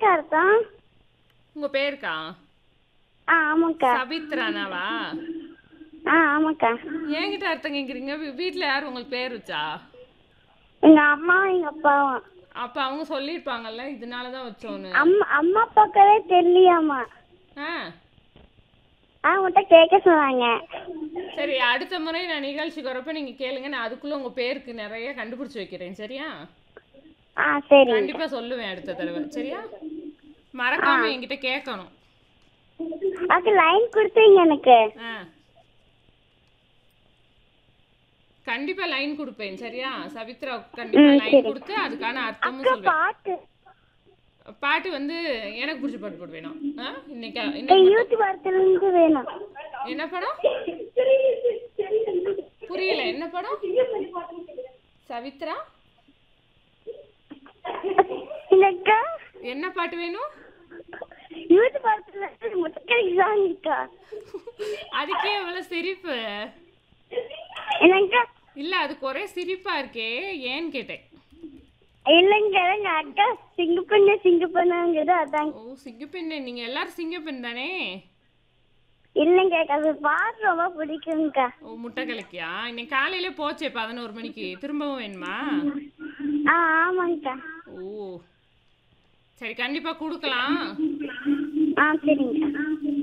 என்னக்கா அர்த்தம் உங்க பேருக்கா ஆ ஆமாக்கா சவித்ரானாவா ஆ ஆமாக்கா என்கிட்ட அர்த்தம் கேக்குறீங்க வீ- வீட்ல யார் உங்களுக்கு பேர் வச்சா எங்க அம்மா எங்க அப்பாவும் அப்ப அவங்க சொல்லியிருப்பாங்கல்ல இதனாலதான் வச்சோன்னு அம்மா அம்மா அப்பாக்கவே தெரியலையாமா ஆ ஆ உன்கிட்ட கேட்க சொன்னாங்க சரி அடுத்த முறை நான் நிகழ்ச்சிக்கு வரப்ப நீங்க கேளுங்க நான் அதுக்குள்ள உங்க பேருக்கு நிறைய கண்டுபிடிச்சு வைக்கிறேன் சரியா ஆ சரி கண்டிப்பா சொல்லுவேன் அடுத்த தடவை சரியா மறக்காம என்கிட்ட கேட்கணும் அதுக்கு லைன் கொடுத்தீங்க எனக்கு ஆ கண்டிப்பா லைன் கொடுப்பேன் சரியா சவித்ரா கண்டிப்பா லைன் கொடுத்து அதுக்கான அர்த்தமும் அக்கா சொல்வேன் பாட்டு பாட்டு வந்து எனக்கு பிடிச்ச பாட்டு போட்டு வேணும் ஆ இன்னைக்கு என் இன்னைக்கு யூத் படத்துல இருந்து வேணும் என்ன படம் புரியல என்ன படம் சவித்ரா இல்லக்கா என்ன பாட்டு வேணும் யூத் படத்துல இருந்து முட்டக்கறி சாங்கிக்கா அதுக்கே எவ்வளவு சிரிப்பு என்னக்கா இல்ல அதுக்கு ஒரே சிரிப்பா இருக்கே ஏன்னு கேட்டேன் இல்லைங்க எங்க அக்கா சிங்கு பண்ணு சிங்கு பண்ணுங்கிறது அதான் ஓ சிங்கப்பெண்ணே நீங்க எல்லாரும் சிங்கப்பெண் தானே இல்லைங்க அது பாட்டு ரொம்ப பிடிக்குங்கக்கா ஓ முட்டை கலக்கியா இன்னைக்கு காலையில போச்சே பதினோரு மணிக்கு திரும்பவும் வேணுமா ஆ ஆமாங்கக்கா ஓ சரி கண்டிப்பா கொடுக்கலாம் ஆ சரிங்கக்கா